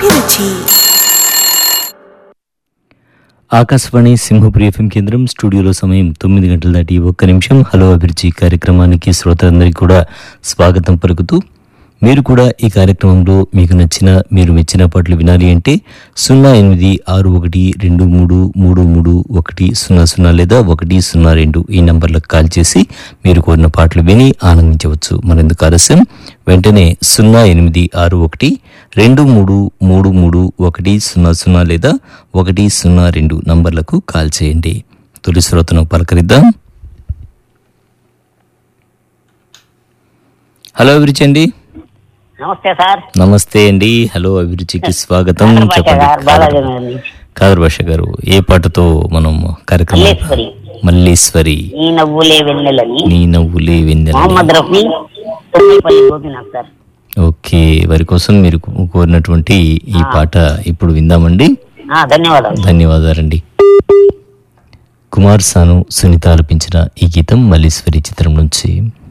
అభిరుచి ఆకాశవాణి సింహపురి ఎఫ్ఎం కేంద్రం స్టూడియోలో సమయం తొమ్మిది గంటల దాటి ఒక్క నిమిషం హలో అభిరుచి కార్యక్రమానికి శ్రోతలందరికీ కూడా స్వాగతం పలుకుతూ మీరు కూడా ఈ కార్యక్రమంలో మీకు నచ్చిన మీరు మెచ్చిన పాటలు వినాలి అంటే సున్నా ఎనిమిది ఆరు ఒకటి రెండు మూడు మూడు మూడు ఒకటి సున్నా సున్నా లేదా ఒకటి సున్నా రెండు ఈ నంబర్లకు కాల్ చేసి మీరు కోరిన పాటలు విని ఆనందించవచ్చు మరెందుకు ఆలస్యం వెంటనే సున్నా ఎనిమిది ఆరు ఒకటి రెండు మూడు మూడు మూడు ఒకటి సున్నా సున్నా లేదా ఒకటి సున్నా రెండు నంబర్లకు కాల్ చేయండి తొలి శ్రోతను పలకరిద్దాం హలో అభిరుచి అండి నమస్తే సార్ నమస్తే అండి హలో అభిరుచికి స్వాగతం కాదర్ భాష చెప్పండి గారు, బాలాజీ గారిని. కాదర్ భాష గారు ఏ పాటతో మనం కార్యక్రమం మల్లేశ్వరి. మల్లేశ్వరి ఈ నవ్వులే వెన్నెలని నీ నవ్వులే వెందెల మొహమ్మద్ రఫీ తొమ్మిదిపల్లి గోపీనాథ్ సార్ ఓకే వారి కోసం మీరు కో- కోరినటువంటి ఈ పాట ఇప్పుడు విందామండి ఆ, ధన్యవాదాలు ధన్యవాదాలండి కుమార్ సాను సునీత ఆలపించిన ఈ గీతం మల్లీశ్వరి చిత్రం నుంచి